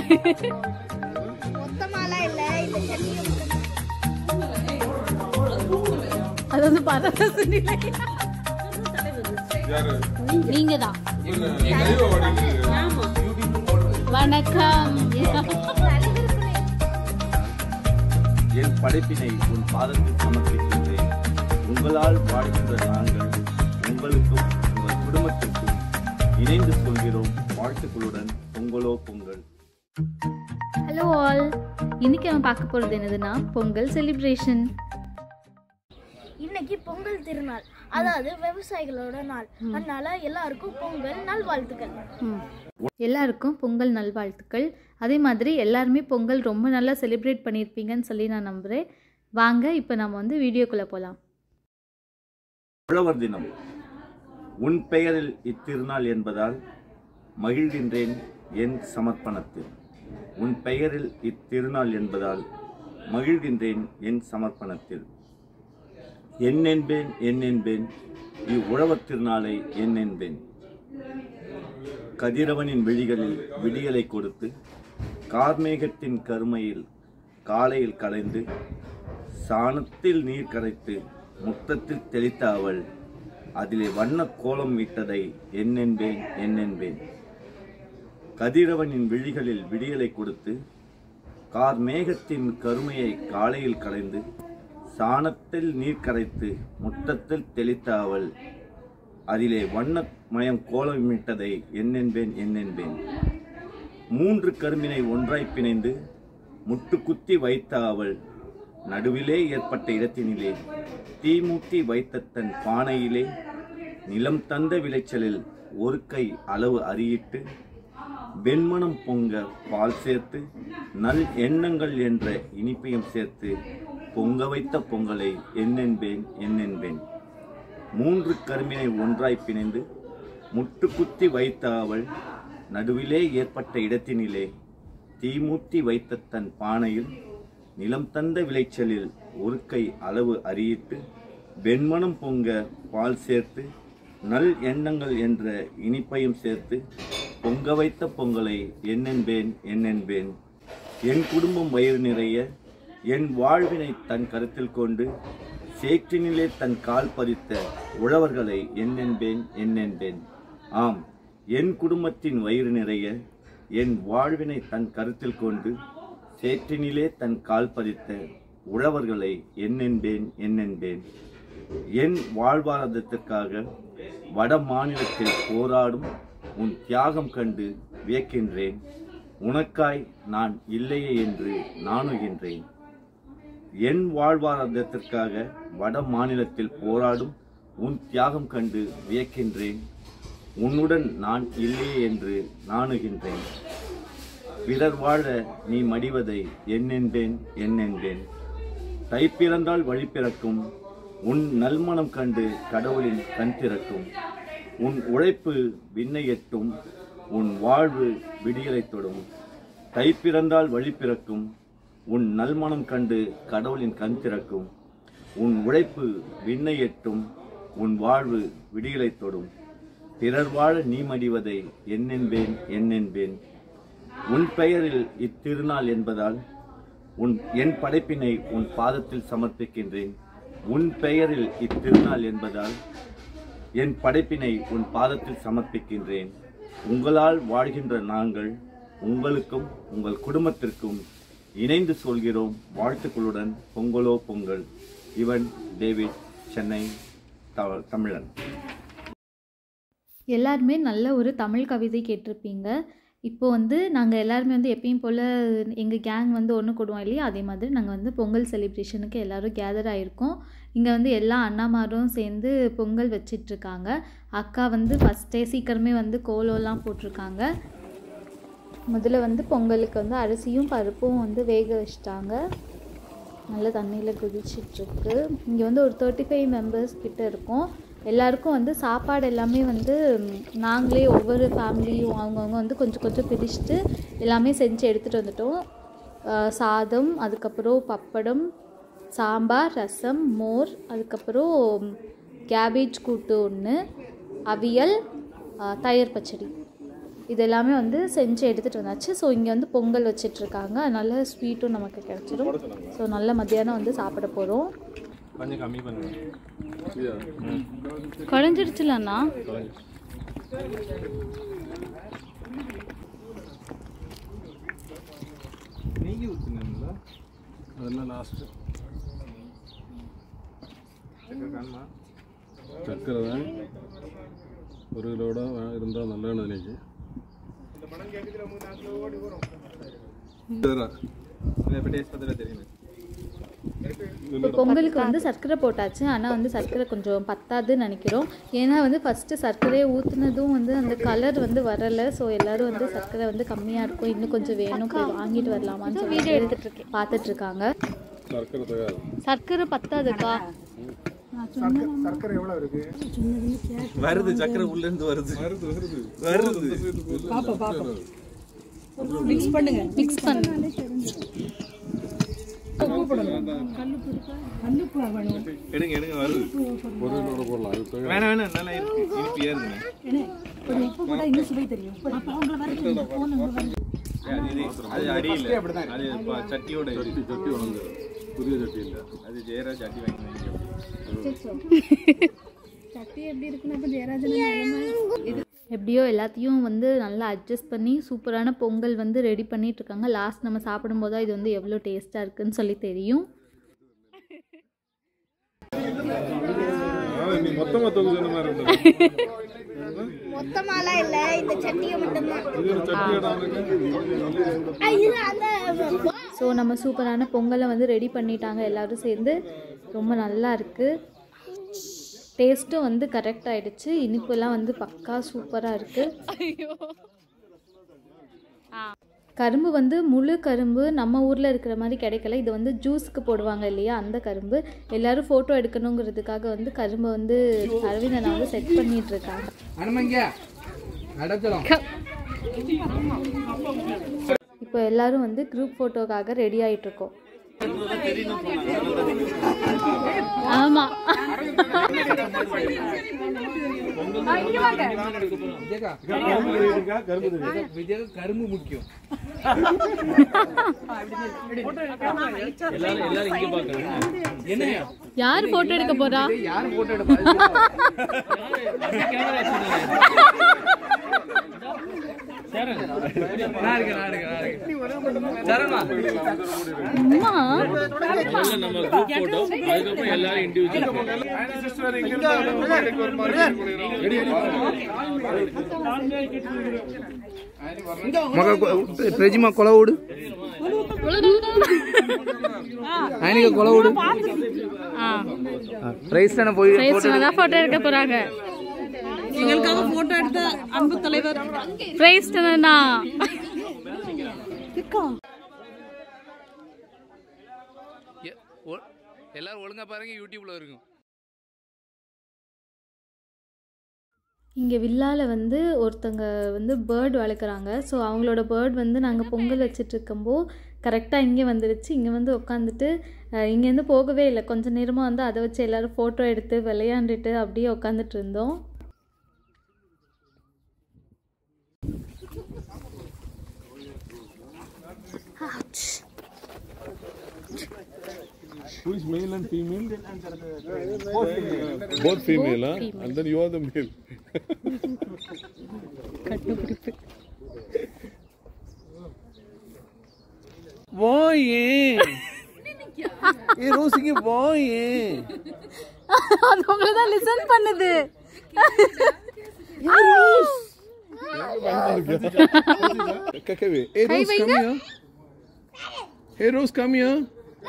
மொத்தமாலாம் இல்ல இந்த சட்னியை மட்டும் அது வந்து பரவச நிலை யாரு நீங்க தான் இல்ல, கையில ஓடிட்டு வணக்கம் என் படைப்பினை உன் பாதத்தில் சமர்ப்பிக்கின்றேன் உங்களால் வாழ்கின்ற நாங்கள் உங்களுக்கும் உங்கள் குடும்பத்திற்கும் இணைந்து சொல்கிறோம் வாழ்த்துக்களுடன் பொங்கலோ பொங்கல் ஹலோ ஆல் இன்னைக்கு நம்ம பார்க்க போகிறது என்னதுன்னா பொங்கல் செலிப்ரேஷன் இன்னைக்கு பொங்கல் திருநாள் அதாவது விவசாயிகளோட நாள் அதனால எல்லாருக்கும் பொங்கல் நல்வாழ்த்துக்கள் எல்லாருக்கும் பொங்கல் நல்வாழ்த்துக்கள் அதே மாதிரி எல்லாருமே பொங்கல் ரொம்ப நல்லா செலிப்ரேட் பண்ணியிருப்பீங்கன்னு சொல்லி நான் நம்புகிறேன் வாங்க இப்போ நம்ம வந்து வீடியோக்குள்ளே போகலாம் உழவர் தினம் உன் பெயரில் இத்திருநாள் என்பதால் மகிழ்கின்றேன் என் சமர்ப்பணத்தில் உன் பெயரில் இத்திருநாள் என்பதால் மகிழ்கின்றேன் என் சமர்ப்பணத்தில் என் என்பேன் என் என்பேன் இவ்வுழவர் திருநாளை என் என்பேன் கதிரவனின் விழிகளில் விடியலை கொடுத்து கார்மேகத்தின் கருமையில் காலையில் கலைந்து சாணத்தில் நீர் கரைத்து முத்தத்தில் தெளித்த அவள் அதிலே வண்ணக் கோலம் விட்டதை என்னென்பேன் என்னென்பேன் கதிரவனின் விழிகளில் விடியலை கொடுத்து கார்மேகத்தின் கருமையை காலையில் கலைந்து சாணத்தில் நீர் கரைத்து முத்தத்தில் தெளித்த அவள் அதிலே வண்ணமயம் கோலமிட்டதை என்னென்பேன் என்னென்பேன் மூன்று கரும்பினை ஒன்றாய் பிணைந்து முட்டுக்குத்தி வைத்த அவள் நடுவிலே ஏற்பட்ட இடத்தினிலே தீமூட்டி வைத்த தன் பானையிலே நிலம் தந்த விளைச்சலில் ஒரு கை அளவு அறியிட்டு வெண்மணம் பொங்க பால் சேர்த்து நல் எண்ணங்கள் என்ற இனிப்பையும் சேர்த்து பொங்க வைத்த பொங்கலை என்னென்பேன் என்னென்பேன் மூன்று கரும்பினை ஒன்றாய் பிணைந்து முட்டுக்குத்தி வைத்த அவள் நடுவிலே ஏற்பட்ட இடத்தினிலே தீமூட்டி வைத்த தன் பானையில் நிலம் தந்த விளைச்சலில் ஒரு கை அளவு அறியிட்டு வெண்மணம் பொங்க பால் சேர்த்து நல் எண்ணங்கள் என்ற இனிப்பையும் சேர்த்து பொங்க வைத்த பொங்கலை என்னென்பேன் என்னென்பேன் என் குடும்பம் வயிறு நிறைய என் வாழ்வினை தன் கருத்தில் கொண்டு சேற்றினிலே தன் கால் பதித்த உழவர்களை என்னென்பேன் என்னென்பேன் ஆம் என் குடும்பத்தின் வயிறு நிறைய என் வாழ்வினை தன் கருத்தில் கொண்டு சேற்றினிலே தன் கால் பதித்த உழவர்களை என்னென்பேன் என்னென்பேன் என் வாழ்வாதாரத்திற்காக வட மாநிலத்தில் போராடும் உன் தியாகம் கண்டு வியக்கின்றேன் உனக்காய் நான் இல்லையே என்று நாணுகின்றேன் என் வாழ்வாதாரத்திற்காக வட மாநிலத்தில் போராடும் உன் தியாகம் கண்டு வியக்கின்றேன் உன்னுடன் நான் இல்லையே என்று நாணுகின்றேன் பிறர் வாழ நீ மடிவதை என்னென்பேன் என்னென்பேன் தை பிறந்தால் வழி பிறக்கும் உன் நல்மணம் கண்டு கடவுளின் கண் திறக்கும் உன் உழைப்பு விண்ணை எட்டும் உன் வாழ்வு விடியலை தொடும் தை பிறந்தால் வழி பிறக்கும் உன் நல்மணம் கண்டு கடவுளின் கண் திறக்கும் உன் உழைப்பு விண்ணை எட்டும் உன் வாழ்வு விடியலை தொடும் பிறர் வாழ நீ மடிவதை என்னென்பேன் என்னென்பேன் உன் பெயரில் இத்திருநாள் என்பதால் உன் என் படைப்பினை உன் பாதத்தில் சமர்ப்பிக்கின்றேன் உன் பெயரில் இத்திருநாள் என்பதால் என் படைப்பினை உன் பாதத்தில் சமர்ப்பிக்கின்றேன் உங்களால் வாழ்கின்ற நாங்கள் உங்களுக்கும் உங்கள் குடும்பத்திற்கும் இணைந்து சொல்கிறோம் வாழ்த்துக்களுடன் பொங்கலோ பொங்கல் இவன் டேவிட் சென்னை த- தமிழன் எல்லாருமே நல்ல ஒரு தமிழ் கவிதை கேட்டிருப்பீங்க இப்போ வந்து நாங்கள் எல்லாருமே வந்து எப்பயும் போல் எங்கள் கேங் வந்து ஒன்று கூடுவோம் இல்லையா அதே மாதிரி நாங்கள் வந்து பொங்கல் செலிப்ரேஷனுக்கு எல்லோரும் கேதர் ஆகிருக்கோம் இங்கே வந்து எல்லா அண்ணாமாரும் சேர்ந்து பொங்கல் வச்சிட்ருக்காங்க அக்கா வந்து ஃபஸ்ட்டே சீக்கிரமே வந்து கோலம்லாம் போட்டிருக்காங்க முதல்ல வந்து பொங்கலுக்கு வந்து அரிசியும் பருப்பும் வந்து வேக வச்சிட்டாங்க நல்ல தண்ணியில் குதிச்சிட்ருக்கு இங்கே வந்து ஒரு தேர்ட்டி ஃபைவ் மெம்பர்ஸ் கிட்ட இருக்கோம் எல்லாருக்கும் வந்து சாப்பாடு எல்லாமே வந்து ம், நாங்களே ஒவ்வொரு ஃபேமிலியும் அவங்கவுங்க வந்து கொஞ்சம் கொஞ்சம் பிரிச்சுட்டு எல்லாமே செஞ்சு எடுத்துகிட்டு வந்துட்டோம் அஹ், சாதம் அதுக்கப்புறம் பப்படம் சாம்பார் ரசம் மோர் அதுக்கப்புறம் கேபேஜ் கூட்டு ஒன்று அவியல் அஹ், தயிர் பச்சடி இது எல்லாமே வந்து செஞ்சு எடுத்துகிட்டு வந்தாச்சு ஸோ இங்கே வந்து பொங்கல் வச்சிட்ருக்காங்க அதனால ஸ்வீட்டும் நமக்கு கிடச்சிரும் ஸோ நல்ல மத்தியானம் வந்து சாப்பிட போகிறோம் கொஞ்சம் கம்மி பண்ணுங்க குழஞ்சிருச்சுலண்ணா நெய் ஊற்றுனீங்களா அதெல்லாம் லாஸ்ட்டு சக்கரை காணுமா சக்கரை தான் ஒரு கிலோட இருந்தால் நல்லது இன்னைக்கு இப்போ டேஸ்ட் பார்த்துட்டு தெரியுமே இப்போ பொங்கலுக்கு வந்து சர்க்கரை போட்டாச்சு ஆனால் வந்து சர்க்கரை கொஞ்சம் பத்தாதுன்னு நினைக்கிறோம் ஏன்னா வந்து ஃபஸ்ட்டு சர்க்கரையை ஊற்றுனதும் வந்து அந்த கலர் வந்து வரலை ஸோ எல்லாரும் வந்து சர்க்கரை வந்து கம்மியாக இருக்கும் இன்னும் கொஞ்சம் வேணும் போய் வாங்கிட்டு வரலாமான்னு சொல்லி வீடியோ எடுத்துட்டு இருக்கேன் பார்த்துட்டு இருக்காங்க சர்க்கரை தகாது சர்க்கரை பத்தாதுக்கா வருது சக்கரை உள்ள இருந்து வருது வருது வருது வருது மிக்ஸ் பண்ணு எடுங்க எடுங்க வருது ஒரு கிலோட போடலாம் அது தகாது வேணாம் வேணாம் நல்லா இருக்கு இனிப்பு ஏறுதுங்க அது இது- அது அடியில் அது ப- சட்டியோட இது. சட்டி சட்டி உடஞ்சு புதிய சட்டி இல்லை அது ஜெயரா சட்டி வாங்கி எப்படியோ எல்லாத்தையும் வந்து நல்லா அட்ஜஸ்ட் பண்ணி சூப்பரான பொங்கல் வந்து ரெடி பண்ணிட்டு இருக்காங்க லாஸ்ட் நம்ம சாப்பிடும்போது தான் இது வந்து எவ்வளோ டேஸ்ட்டாக இருக்குன்னு சொல்லி தெரியும் நீ மொத்தமாக தொகுதி சொன்ன மாதிரி இருந்தது மொத்தமாலாம் இல்ல இந்த சட்னியை மட்டும்தான் இது ஒரு சட்டி இடம் இருக்கு ஆ, இது அந்த ஸோ நம்ம சூப்பரான பொங்கலை வந்து ரெடி பண்ணிட்டாங்க எல்லாரும் சேர்ந்து ரொம்ப நல்லா இருக்குது டேஸ்ட்டும் வந்து கரெக்ட் ஆயிடுச்சு இனிப்பெல்லாம் வந்து பக்கா சூப்பராக இருக்குது கரும்பு வந்து முழு கரும்பு நம்ம ஊரில் இருக்கிற மாதிரி கிடைக்கல இது வந்து ஜூஸ்க்கு போடுவாங்க இல்லையா அந்த கரும்பு எல்லாரும் ஃபோட்டோ எடுக்கணுங்கிறதுக்காக வந்து கரும்பை வந்து அரவிந்தனை வந்து செட் பண்ணிட்டு இருக்காங்க இப்போ எல்லாரும் வந்து குரூப் ஃபோட்டோக்காக ரெடி ஆயிட்டு இருக்கோம் ஆமா கரும்பு முக்கியம் என்ன யார் போட்டோ எடுக்க போறா யார் போட்டோ எடுப்பா நான் இருக்கேன் நான் இருக்கேன் நான் இருக்கேன் சரணா அம்மா நம்ம குரூப் போட்டோ அதுக்கப்புறம் எல்லாரும் இண்டிவிஜுவல் சிஸ்டர் இங்க இருந்து ஒரு மாதிரி ప్రజిమ కొలవుడు ఆయనకి కొలవుడు ప్రైస్ తన పోయి தான் போட்டோ எடுக்க போறாங்க எங்களுக்காக போட்டோ எடுத்த அன்பு தலைவர் பிரைஸ் தானே எல்லாரும் ஒழுங்கா பாருங்க யூடியூப்ல இருக்கும் இங்கே வில்லால வந்து ஒருத்தங்க வந்து பேர்ட் வளர்க்குறாங்க ஸோ அவங்களோட பேர்ட் வந்து நாங்கள் பொங்கல் வச்சுட்டு இருக்கும்போ கரெக்டாக இங்கே வந்துடுச்சு இங்கே வந்து உட்காந்துட்டு இங்கேருந்து போகவே இல்லை கொஞ்ச நேரமாக வந்து அதை வச்சு எல்லோரும் ஃபோட்டோ எடுத்து விளையாண்டுட்டு அப்படியே உட்காந்துட்டு இருந்தோம் Who is male and female? Both female, huh? And then you are the male. வாயே ஏ ரோசிங்க வாயே அது உங்களை தான் லிசன் பண்ணுது Kakave. Hey, Rose, come here. Hey, Rose, come here.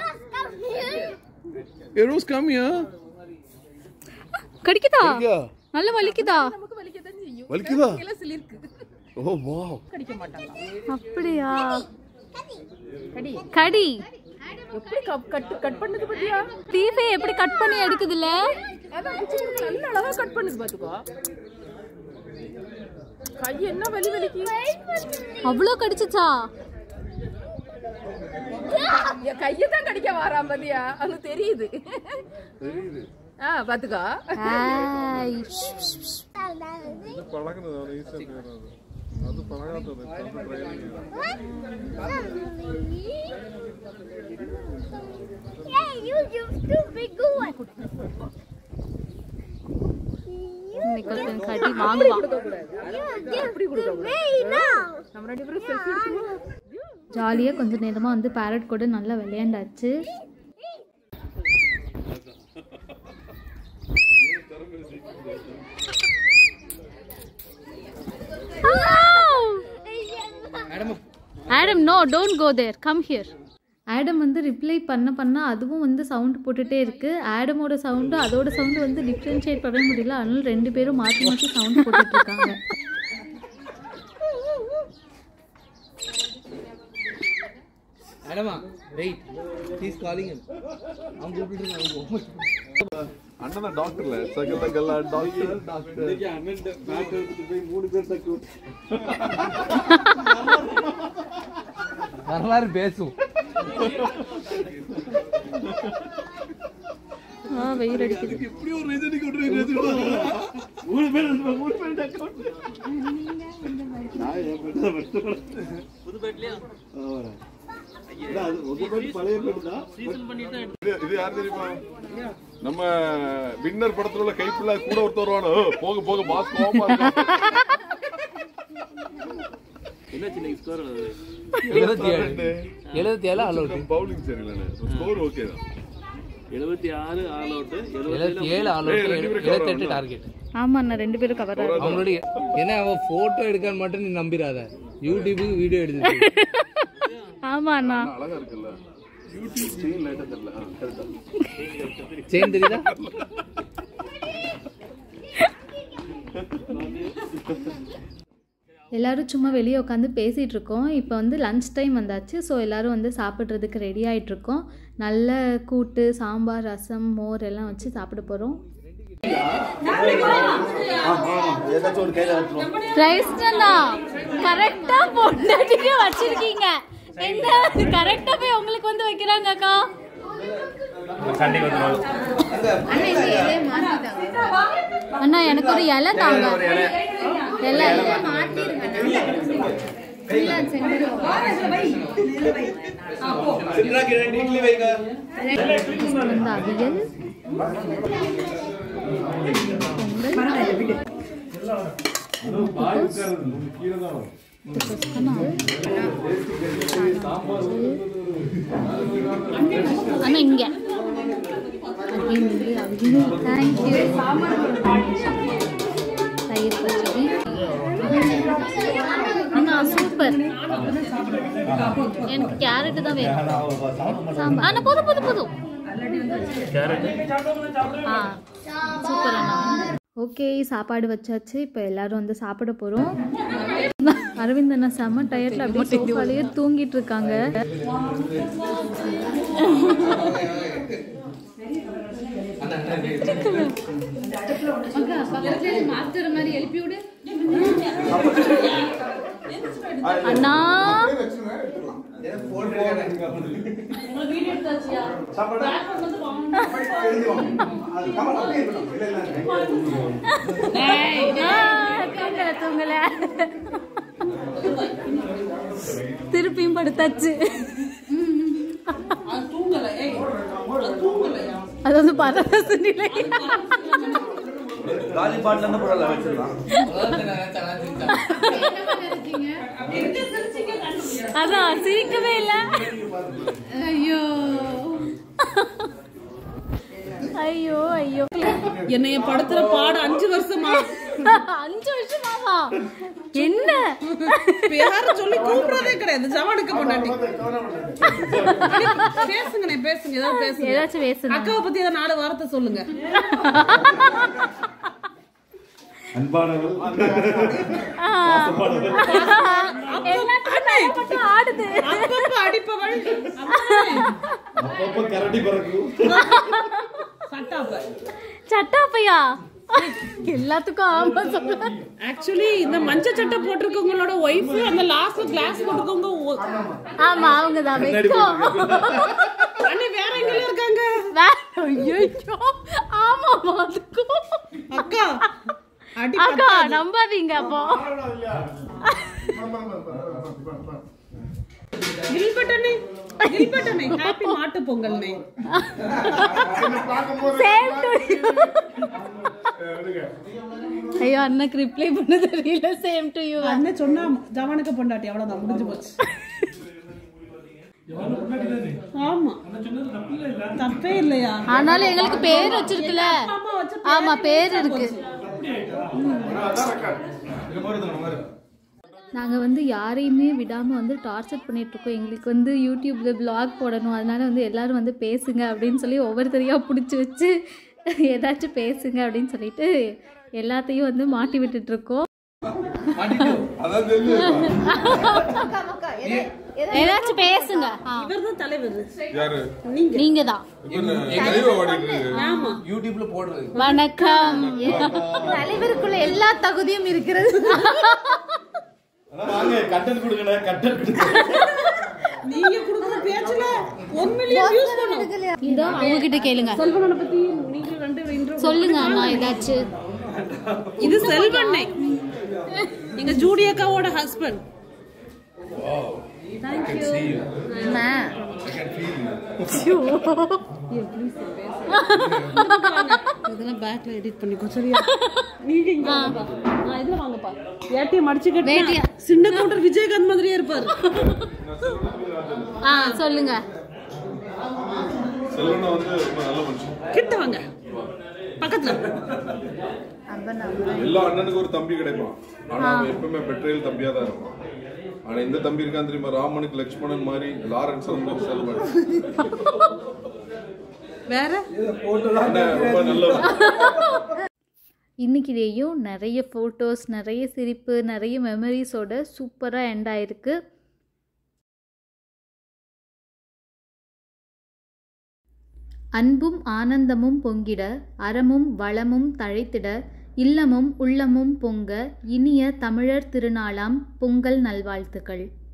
Hey, Rose, come here. கடிக்குதா Yeah. நல்ல வலிக்குதா வலிக்குதா ஓ வாவ் அப்படியா கடி எப்படி கட் கட் பண்ணது பத்தியா தீபே எப்படி கட் பண்ணி எடுக்குதுல்ல அதான் நல்ல அழகா கட் பண்ணுது பாத்துக்கோ கை என்ன வலி வலிக்கு அவ்வளோ கடிச்சுச்சா என் கையை தான் கடிக்க வாராம் பாத்தியா அது தெரியுது ஆ பாத்துக்கோ ஆய். பழகுனது அவனை ஈஸியாக അത് പറയാത്തത് training Hey, you just too big one. நிக்கல் ஃப்ரெண்ட்ஸ் அடி வாங்குவான் You just too big now. நம்ம ரெண்டு பேரும் செல்ஃபி எடுத்துக்குவோம் ஜாலியாக கொஞ்ச நேரமாக வந்து பேரட் கூட நல்லா விளையாண்டாச்சு Adam no don't go there come here Adam வந்து ரிப்ளை பண்ண பண்ண அதுவும் வந்து சவுண்ட் போட்டுட்டே இருக்கு ஆடமோட சவுண்டு அதோட சவுண்டு வந்து டிஃப்ரென்ஷியேட் பண்ண முடியல அதனால ரெண்டு பேரும் மாற்றி மாற்றி சவுண்ட் போட்டுட்டு இருக்காங்க Adama, wait. He's calling him. I'm going to do அண்ணனா டாக்டர்ல சகல கல்லா டாக்டர் டாக்டர் வரலாறு பேசும் ஆ வெயில் அடிக்குது இப்படி ஒரு ரஜினி கொண்டு ரஜினி மூணு பேர் மூணு பேர் அக்கௌண்ட் இது யார் தெரியுமா நம்ம வின்னர் படத்துல உள்ள கைப்புள்ள கூட ஒருத்தர் வருவானோ போக போக பாஸ் கோவமா எழுபத்தி ஏழு எழுபத்தி ஏழு ஆல் அவுட் பவுலிங் சரியில்லை ஸ்கோர் ஓகே தான் எழுபத்தி ஆறு ஆல் அவுட் எழுபத்தி ஏழு ஆல் அவுட் எழுபத்தி எட்டு டார்கெட் ஆமா நான் ரெண்டு பேரும் கவர் அவங்களுடைய என்ன அவன் போட்டோ எடுக்கான்னு மட்டும் நீ நம்பிடாத யூடியூபுக்கு வீடியோ எடுத்து ஆமா அண்ணா அழகா இருக்குல்ல யூடியூப் செயின் லைட்டா தெரியல ஆ, correct ஆ. செயின் தெரியுதா எல்லாரும் சும்மா வெளியே உட்காந்து பேசிகிட்டு இருக்கோம் இப்போ வந்து லஞ்ச் டைம் வந்தாச்சு ஸோ எல்லாரும் வந்து சாப்பிட்றதுக்கு ரெடி ஆயிட்டு இருக்கோம் நல்ல கூட்டு சாம்பார் ரசம் மோர் எல்லாம் வச்சு சாப்பிட போகிறோம் ரைஸ்டா கரெக்டா பொண்டாட்டிக்கு வச்சிருக்கீங்க என்ன கரெக்டா போய் உங்களுக்கு வந்து வைக்கிறாங்க அக்கா அண்ணா எனக்கு ஒரு இலை தாங்க இலை இலை வந்து அவியல் அண்ணா இங்க அவியல் அவியல் தேங்க்யூ தயிர் பச்சடி அண்ணா சூப்பர் எனக்கு கேரட் தான் வேணும் சாம்பார் அண்ணா போதும் போதும் போதும் ஆ சூப்பர் அண்ணா ஓகே சாப்பாடு வச்சாச்சு இப்போ எல்லாரும் வந்து சாப்பிட போகிறோம் அரவிந்த் அண்ணா செம்ம டயர்டில் அப்படியே சோஃபாலேயே தூங்கிட்டு இருக்காங்க அண்ணா ஆ, தூங்கல தூங்கல திருப்பியும் படுத்தாச்சு அது வந்து பரவச நிலை காலி பாட்டில் இருந்து போடல வச்சிடலாம் அதான் சிரிக்கவே இல்ல ஐயோ ஐயோ ஐயோ என்னைய படுத்துற பாடு அஞ்சு வருஷமா அஞ்சு வருஷமாவா என்ன பேர சொல்லி கூப்பிடுறதே கிடையாது ஜவானுக்கு பொண்டாட்டி பேசுங்கண்ணே பேசுங்க ஏதாவது பேசுங்க ஏதாச்சும் பேசுங்க அக்காவை பத்தி ஏதாவது நாலு வார்த்தை சொல்லுங்க எல்லாத்துக்கும் தலைப்பட்டு ஆடுது அப்பப்ப அடிப்பவள் சட்டாப்ப சட்டாப்பையா எல்லாத்துக்கும் ஆமா சொல்ல ஆக்சுவலி இந்த மஞ்சள் சட்டை போட்டிருக்கவங்களோட ஒய்ஃப் அந்த லாஸ்ட்ல கிளாஸ் போட்டிருக்கவங்க ஒ- ஆமா அவங்க தான் வெக்கம் அண்ணே வேற எங்கெல்லாம் இருக்காங்க வே- ஐயையோ ஆமாமா அதுக்கும் அக்கா அடி அக்கா நம்பாதீங்க அப்போ கில்பட்டனே கில்பட்டனே ஹாப்பி மாட்டு பொங்கல்னே ஐயோ அண்ணனுக்கு ரிப்ளை பண்ண தெரியல சேம் டு யூ அண்ணன் சொன்னா ஜவானுக்கு பொண்டாட்டி அவ்வளவுதான் முடிஞ்சு போச்சு ஆமா தப்பே இல்லையா ஆனாலும் எங்களுக்கு பேர் வச்சிருக்குல அம்மா வச்ச ஆமா பேர் இருக்கு நாங்கள் வந்து யாரையுமே விடாமல் வந்து டார்ச்சர் பண்ணிகிட்ருக்கோம் எங்களுக்கு வந்து யூடியூப்பில் vlog போடணும் அதனால வந்து எல்லாரும் வந்து பேசுங்க அப்படின்னு சொல்லி ஒவ்வொருத்தரையாக பிடிச்சி வச்சு ஏதாச்சும் பேசுங்க அப்படின்னு சொல்லிட்டு எல்லாத்தையும் வந்து மாட்டி விட்டுட்ருக்கோம் அதான் தெரிஞ்சு ஏதாச்சும் பேசுங்க இவர்தான் தலைவர் யாரு நீங்க தான் இப்ப என்ன லைவ் ஓடிட்டு இருக்கு ஆமா யூடியூப்ல போடுறது வணக்கம் தலைவருக்குள்ள எல்லா தகுதியும் இருக்கிறது வாங்க கட்டன் கொடுங்க கட்டன் கொடுங்க நீங்க கொடுக்குற பேச்சுல ஒன் மில்லியன் வியூஸ் பண்ணும் இதோ அவங்க கிட்ட கேளுங்க செல்வனனை பத்தி நீங்க ரெண்டு intro சொல்லுங்க அம்மா ஏதாச்சும் இது செல்வண்ணே எங்க ஜூடி அக்காவோட ஹஸ்பண்ட் இதெல்லாம் பேக்ல எடிட் பண்ணிக்கோ சரியா நீங்க இங்க வாங்கப்பா. ஆ, இதுல வாங்கப்பா ஏடிஎம் அடிச்சு கட்டினா வேட்டியா? சின்ன கவுண்டர் விஜயகாந்த் மாதிரியே இருப்பாரு ஆ சொல்லுங்க செல்வனா வந்து ரொம்ப நல்ல மனுஷன் கிட்ட வாங்க பக்கத்துல எல்லா அண்ணனுக்கும் ஒரு தம்பி கிடைப்பான் ஆனா அவன் எப்பவுமே பெட்ரையல் தம்பியா தான் இருப்பான் ஆனா இந்த தம்பி இருக்கான் தெரியுமா ராமனுக்கு லக்ஷ்மணன் மாதிரி லாரன்ஸ் வந்து செல்வன் வேற அண்ணன் ரொம்ப நல்லவன் இன்னைக்கு டேயும் நிறைய ஃபோட்டோஸ் நிறைய சிரிப்பு நிறைய மெமரிஸோட சூப்பராக எண்ட் ஆயிருக்கு அன்பும் ஆனந்தமும் பொங்கிட அறமும் வளமும் தழைத்திட இல்லமும் உள்ளமும் பொங்க இனிய தமிழர் திருநாளாம் பொங்கல் நல்வாழ்த்துக்கள்